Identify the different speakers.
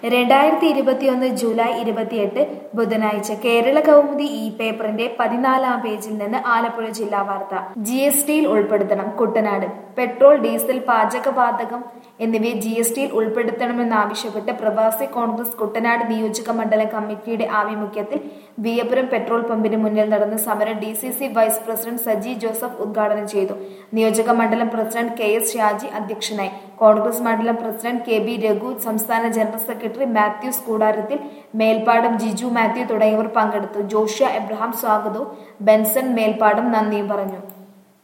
Speaker 1: രണ്ടായിരത്തി ഇരുപത്തിയൊന്ന് ജൂലൈ ഇരുപത്തിയെട്ട് ബുധനാഴ്ച കേരള കൗമുദി ഈ പേപ്പറിന്റെ പതിനാലാം പേജിൽ നിന്ന് ആലപ്പുഴ ജില്ലാ വാർത്ത ജി എസ് ടിയിൽ ഉൾപ്പെടുത്തണം കുട്ടനാട് പെട്രോൾ ഡീസൽ പാചകവാതകം എന്നിവയെ ജി എസ് ടിയിൽ ഉൾപ്പെടുത്തണമെന്നാവശ്യപ്പെട്ട് പ്രവാസി കോൺഗ്രസ് കുട്ടനാട് നിയോജക മണ്ഡലം കമ്മിറ്റിയുടെ ആഭിമുഖ്യത്തിൽ വിയപുരം പെട്രോൾ പമ്പിന് മുന്നിൽ നടന്ന സമരം D C C vice president Saji Joseph ഉദ്ഘാടനം ചെയ്തു നിയോജക മണ്ഡലം പ്രസിഡന്റ് കെ എസ് ഷാജി അധ്യക്ഷനായി കോൺഗ്രസ് മണ്ഡലം പ്രസിഡന്റ് കെ ബി രഘു സംസ്ഥാന ജനറൽ സെക്രട്ടറി മാത്യൂസ് കൂടാരത്തിൽ മേൽപ്പാടം ജിജു മാത്യു തുടങ്ങിയവർ പങ്കെടുത്തു ജോഷ്യ എബ്രഹാം സ്വാഗതവും ബെൻസൺ മേൽപ്പാടം നന്ദിയും പറഞ്ഞു